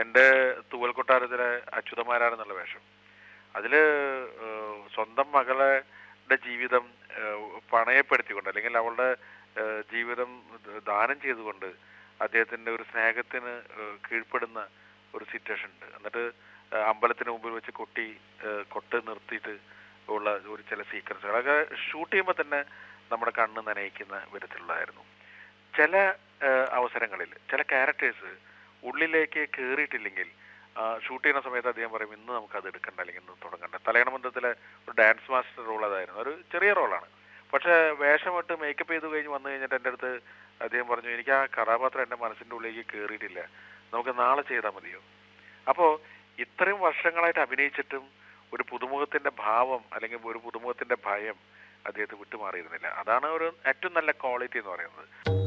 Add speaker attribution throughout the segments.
Speaker 1: എൻ്റെ തൂവൽ കൊട്ടാരത്തിലെ അച്യുതമാരാരെന്നുള്ള വേഷം അതില് ഏഹ്, സ്വന്തം മകളുടെ ജീവിതം ഏഹ്, പണയപ്പെടുത്തിക്കൊണ്ട് അല്ലെങ്കിൽ അവളുടെ ഏഹ്, ജീവിതം ദാനം ചെയ്തുകൊണ്ട് അദ്ദേഹത്തിന്റെ ഒരു സ്നേഹത്തിന് ഏഹ്, കീഴ്പ്പെടുന്ന ഒരു സിറ്റുവേഷൻ ഉണ്ട് എന്നിട്ട് ഏഹ്, അമ്പലത്തിന് മുമ്പിൽ വെച്ച് കൊട്ടി ഏഹ്, കൊട്ട് നിർത്തിയിട്ട് ഉള്ള ഒരു ചില സീക്വൻസുകൾ അതൊക്കെ ഷൂട്ട് ചെയ്യുമ്പോൾ തന്നെ നമ്മുടെ കണ്ണ് നനയിക്കുന്ന വിധത്തിലുള്ളതായിരുന്നു ചില ഏഹ്, അവസരങ്ങളിൽ ചില ക്യാരക്ടേഴ്സ് ഉള്ളിലേക്ക് കയറിയിട്ടില്ലെങ്കിൽ ഷൂട്ട് ചെയ്യുന്ന സമയത്ത് അദ്ദേഹം പറയും ഇന്ന് നമുക്ക് അത് എടുക്കണ്ട അല്ലെങ്കിൽ ഇന്ന് തുടങ്ങണ്ട തലയണബന്ധത്തിലെ ഒരു ഡാൻസ് മാസ്റ്റർ റോൾ അതായിരുന്നു ഒരു ചെറിയ റോളാണ് പക്ഷേ വേഷമിട്ട് മേക്കപ്പ് ചെയ്ത് കഴിഞ്ഞ് വന്നു കഴിഞ്ഞിട്ട് എൻ്റെ അടുത്ത് അദ്ദേഹം പറഞ്ഞു എനിക്ക് ആ കഥാപാത്രം എൻ്റെ മനസ്സിൻ്റെ ഉള്ളിലേക്ക് കയറിയിട്ടില്ല നമുക്ക് നാളെ ചെയ്താൽ മതിയോ അപ്പോൾ ഇത്രയും വർഷങ്ങളായിട്ട് അഭിനയിച്ചിട്ടും ഒരു പുതുമുഖത്തിന്റെ ഭാവം അല്ലെങ്കിൽ ഒരു പുതുമുഖത്തിന്റെ ഭയം അദ്ദേഹത്തെ വിട്ടുമാറിയിരുന്നില്ല അതാണ് ഒരു ഏറ്റവും നല്ല ക്വാളിറ്റി എന്ന് പറയുന്നത്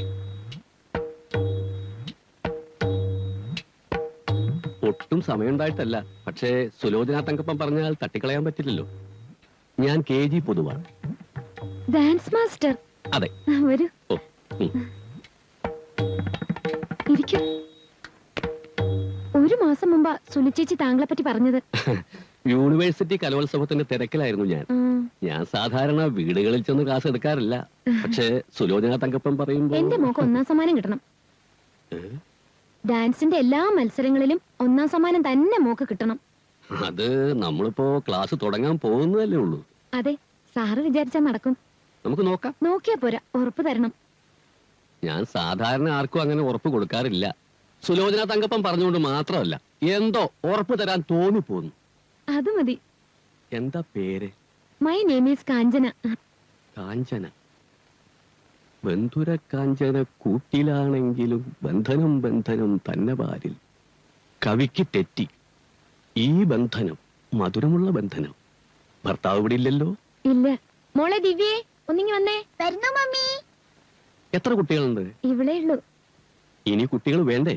Speaker 2: ഒട്ടും സമയമുണ്ടായിട്ടല്ല പക്ഷേ സുലോചന തങ്കപ്പം പറഞ്ഞാൽ തട്ടിക്കളയാൻ പറ്റില്ലല്ലോ ഞാൻ കെ ജി പൊതുവാണ്
Speaker 3: ഡാൻസ് മാസ്റ്റർ
Speaker 2: അതെ
Speaker 3: വരൂ
Speaker 2: ഓ ഉം.
Speaker 3: ഇരിക്കൂ ഒരു മാസം മുമ്പാ സുനിച്ചേച്ചി താങ്കളെ പറ്റി പറഞ്ഞത്
Speaker 2: യൂണിവേഴ്സിറ്റി കലോത്സവത്തിന്റെ തിരക്കിലായിരുന്നു ഞാൻ
Speaker 3: ആ,
Speaker 2: ഞാൻ സാധാരണ വീടുകളിൽ ചെന്ന് ക്ലാസ് എടുക്കാറില്ല പക്ഷേ സുലോചന തങ്കപ്പം പറയുമ്പോ
Speaker 3: എന്റെ മോക്ക് ഒന്നാം സമ്മാനം കിട്ടണം
Speaker 2: ഏ?
Speaker 3: ഡാൻസിന്റെ എല്ലാ മത്സരങ്ങളിലും ഒന്നാം സമ്മാനം തന്നെ മോക്ക് കിട്ടണം
Speaker 2: അത് നമ്മളിപ്പോ ക്ലാസ് തുടങ്ങാൻ പോകുന്നതല്ലേ ഉള്ളൂ
Speaker 3: അതെ സാറ് വിചാരിച്ചാ നടക്കും
Speaker 2: നമുക്ക് നോക്കാം
Speaker 3: നോക്കിയാ പോരാ ഉറപ്പ് തരണം
Speaker 2: ഞാൻ സാധാരണ ആർക്കും അങ്ങനെ ഉറപ്പ് കൊടുക്കാറില്ല സുലോചന തങ്കപ്പം പറഞ്ഞുകൊണ്ട് മാത്രമല്ല എന്തോ ഉറപ്പ് തരാൻ തോന്നിപ്പോന്നു
Speaker 3: അത് മതി
Speaker 2: എന്താ പേര്
Speaker 3: മൈ നെയിം ഈസ് കാഞ്ചന
Speaker 2: കാഞ്ചന ബന്ധുര കാഞ്ചന കൂട്ടിലാണെങ്കിലും ബന്ധനം ബന്ധനം തന്നെ പാരിൽ കവിക്ക് തെറ്റി ഈ ബന്ധനം മധുരമുള്ള ബന്ധനം ഭർത്താവ് ഇവിടെ ഇല്ലല്ലോ
Speaker 3: ഇല്ല മോളെ ദിവ്യേ ഒന്നിങ്ങി വന്നേ വരുന്നു മമ്മി
Speaker 2: എത്ര കുട്ടികളുണ്ട്
Speaker 3: ഇവിളേ ഉള്ളൂ
Speaker 2: ഇനി കുട്ടികൾ വേണ്ടേ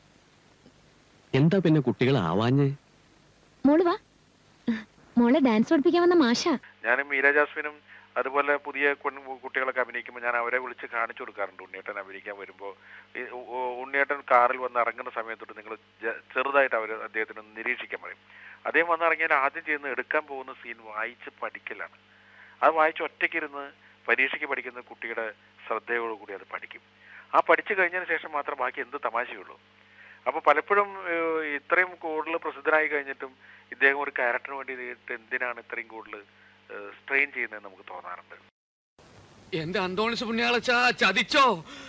Speaker 2: എന്താ പിന്നെ കുട്ടികൾ ആവാഞ്ഞേ
Speaker 3: മോള് വാ മോളെ ഡാൻസ് പഠിപ്പിക്കാൻ വന്ന മാഷ
Speaker 1: ഞാനും മീര ജാസ്മിനും അതുപോലെ പുതിയ കുൺ- കുട്ടികളൊക്കെ അഭിനയിക്കുമ്പോൾ ഞാൻ അവരെ വിളിച്ച് കാണിച്ചു കൊടുക്കാറുണ്ട് ഉണ്ണിയേട്ടൻ അഭിനയിക്കാൻ വരുമ്പോൾ ഈ ഉ- ഉ- ഉണ്ണിയേട്ടൻ കാറിൽ വന്ന് ഇറങ്ങുന്ന സമയത്തൊട്ട് നിങ്ങൾ ചെറുതായിട്ട് അവർ അദ്ദേഹത്തിന് ഒന്ന് നിരീക്ഷിക്കാൻ പറയും അദ്ദേഹം വന്ന് ഇറങ്ങിയാൽ ആദ്യം ചെയ്യുന്ന എടുക്കാൻ പോകുന്ന സീൻ വായിച്ച് പഠിക്കലാണ് അത് വായിച്ച് ഒറ്റയ്ക്കിരുന്ന് പരീക്ഷയ്ക്ക് പഠിക്കുന്ന കുട്ടിയുടെ ശ്രദ്ധയോടുകൂടി അത് പഠിക്കും ആ പഠിച്ചു കഴിഞ്ഞതിന് ശേഷം മാത്രം ബാക്കി എന്ത് തമാശയുള്ളൂ അപ്പൊ പലപ്പോഴും ഏഹ്, ഇത്രയും കൂടുതൽ പ്രസിദ്ധനായി കഴിഞ്ഞിട്ടും ഇദ്ദേഹം ഒരു ക്യാരക്ടറിന് വേണ്ടി ഇത് എന്തിനാണ് ഇത്രയും കൂടുതൽ സ്ട്രെയിൻ ചെയ്യുന്നത് നമുക്ക് തോന്നാറുണ്ട്
Speaker 4: എന്റെ അന്തോണിസ് പുണ്യാളച്ച ചതിച്ചോ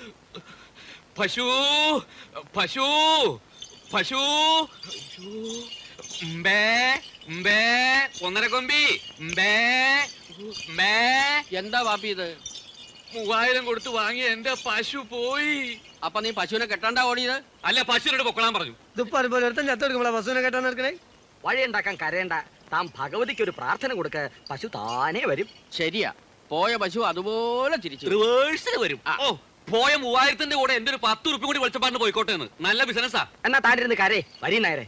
Speaker 4: പശു പശു പശു അയ്യോ. ഉമ്പേ, ഉമ്പേ, ഒന്നര കൊമ്പി ഉമ്പേ, ഉമ്പേ.
Speaker 5: എന്താ പാപ്പി ഇത്
Speaker 4: മൂവായിരം കൊടുത്ത് വാങ്ങിയ എന്റെ പശു പോയി
Speaker 5: അപ്പൊ നീ പശുവിനെ കെട്ടാണ്ടാ ഓടിയത്
Speaker 4: അല്ല പശുവിനോട് പൊക്കളാൻ പറഞ്ഞു
Speaker 6: ഇതിപ്പോ അതുപോലെ ഒരുത്തൻ ചത്തെടുക്കുമ്പോഴാ ബസ്സുവിനെ കേട്ടാൻ നിൽക്കണേ
Speaker 7: വഴിയുണ്ടാക്കാൻ കരയണ്ട താൻ ഭഗവതിക്ക് ഒരു പ്രാർത്ഥന കൊടുക്ക പശു താനേ വരും
Speaker 5: ശരിയാ പോയ പശു അതുപോലെ തിരിച്ചു
Speaker 4: റിവേഴ്സിൽ വരും ഓ പോയ മൂവായിരത്തിന്റെ കൂടെ എന്റെ ഒരു പത്ത് ഉറുപ്പ് കൂടി വെളിച്ചപ്പാടിന് പോയിക്കോട്ടെ എന്ന് നല്ല ബിസിനസ്സാ
Speaker 7: എന്നാ താണ്ടിരുന്ന് കരേ വരി നേരെ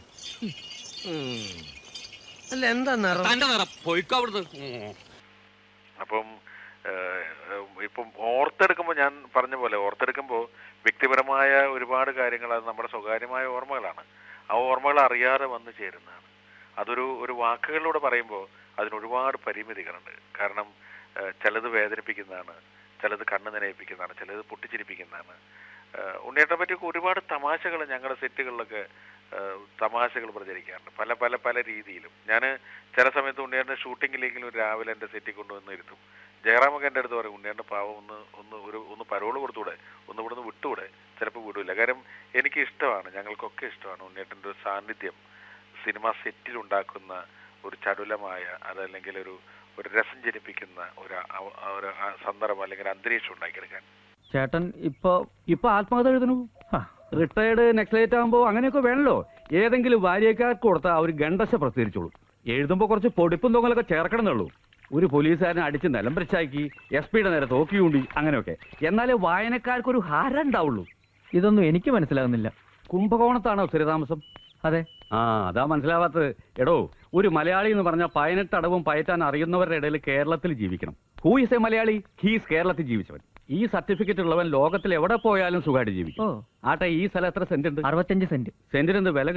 Speaker 6: അല്ല എന്താ നിറം
Speaker 4: തന്റെ നിറം പോയിക്കോ അവിടുന്ന് ഉം.
Speaker 1: അപ്പം ഏഹ്, ഏഹ്, ഇപ്പം ഓർത്തെടുക്കുമ്പോൾ ഞാൻ പറഞ്ഞ പോലെ ഓർത്തെടുക്കുമ്പോൾ വ്യക്തിപരമായ ഒരുപാട് കാര്യങ്ങൾ അത് നമ്മുടെ സ്വകാര്യമായ ഓർമ്മകളാണ് ആ ഓർമ്മകൾ അറിയാതെ വന്നു ചേരുന്നതാണ് അതൊരു ഒരു വാക്കുകളിലൂടെ പറയുമ്പോൾ അതിന് ഒരുപാട് പരിമിതികളുണ്ട് കാരണം ഏഹ്, ചിലത് വേദനിപ്പിക്കുന്നതാണ് ചിലത് കണ്ണ് നനയിപ്പിക്കുന്നതാണ് ചിലത് പൊട്ടിച്ചിരിപ്പിക്കുന്നതാണ് ഏഹ്, ഉണ്ണിയേട്ടനെ പറ്റിയൊക്കെ ഒരുപാട് തമാശകൾ ഞങ്ങളുടെ സെറ്റുകളിലൊക്കെ ഏഹ്, തമാശകൾ പ്രചരിക്കാറുണ്ട് പല പല പല രീതിയിലും ഞാൻ ചില സമയത്ത് ഉണ്ണിയേട്ടൻ്റെ ഷൂട്ടിങ്ങിലെങ്കിലും രാവിലെ എൻ്റെ സെറ്റിൽ കൊണ്ടുവന്ന് ഇരുത്തും ജയറാമൊക്കെ എൻ്റെ അടുത്ത് പറയും ഉണ്ണിയേട്ടൻ്റെ പാവം ഒന്ന് ഒന്ന് ഒരു ഒന്ന് പരോള് കൊടുത്തൂടെ ഒന്ന് ഇവിടുന്ന് വിട്ടുകൂടെ ചിലപ്പോൾ വിടൂല കാര്യം എനിക്ക് ഇഷ്ടമാണ് ഞങ്ങൾക്കൊക്കെ ഇഷ്ടമാണ് ഉണ്ണിയേട്ടൻ്റെ ഒരു സാന്നിധ്യം സിനിമ സെറ്റിൽ ഉണ്ടാക്കുന്ന ഒരു ചടുലമായ അതല്ലെങ്കിൽ ഒരു ഒരു രസം ജനിപ്പിക്കുന്ന ഒരു അവ- ഒരു ആ സന്ദർഭം അല്ലെങ്കിൽ അന്തരീക്ഷം ഉണ്ടാക്കിയെടുക്കാൻ
Speaker 8: ചേട്ടൻ ഇപ്പൊ ഇപ്പൊ ആത്മകഥ എഴുതണു റിട്ടയർഡ് നെക്സലേറ്റ് ആകുമ്പോ അങ്ങനെയൊക്കെ വേണല്ലോ ഏതെങ്കിലും വാര്യക്കാർക്ക് കൊടുത്താൽ അവർ ഗണ്ടശ പ്രസിദ്ധീകരിച്ചോളൂ എഴുതുമ്പോ കുറച്ച് പൊടിപ്പും തൊങ്ങലൊക്കെ ചേർക്കണമെന്നുള്ളൂ ഒരു പോലീസുകാരനെ അടിച്ച് നിലം പരിച്ചാക്കി എസ് പിയുടെ നേരെ തോക്കിയൂണ്ടി അങ്ങനെയൊക്കെ എന്നാലേ വായനക്കാർക്ക് ഒരു ഹാരം ഉണ്ടാവുള്ളൂ ഇതൊന്നും എനിക്ക് മനസ്സിലാകുന്നില്ല കുംഭകോണത്താണോ സ്ഥിരതാമസം അതെ ആ അതാ മനസ്സിലാവാത്തത് എടോ ഒരു മലയാളി എന്ന് പറഞ്ഞാൽ പതിനെട്ട് അടവും പയറ്റാൻ അറിയുന്നവരുടെ ഇടയിൽ കേരളത്തിൽ ജീവിക്കണം who is a Malayali he's കേരളത്തിൽ ജീവിച്ചവൻ ഈ സർട്ടിഫിക്കറ്റ് ഉള്ളവൻ ലോകത്തിൽ എവിടെ പോയാലും സുഖമായിട്ട് ജീവിക്കും ആട്ടെ ഈ സ്ഥലം എത്ര സെന്റ് ഉണ്ട് അറുപത്തഞ്ച് സെന്റ് സെന്റിന് എന്ത് വില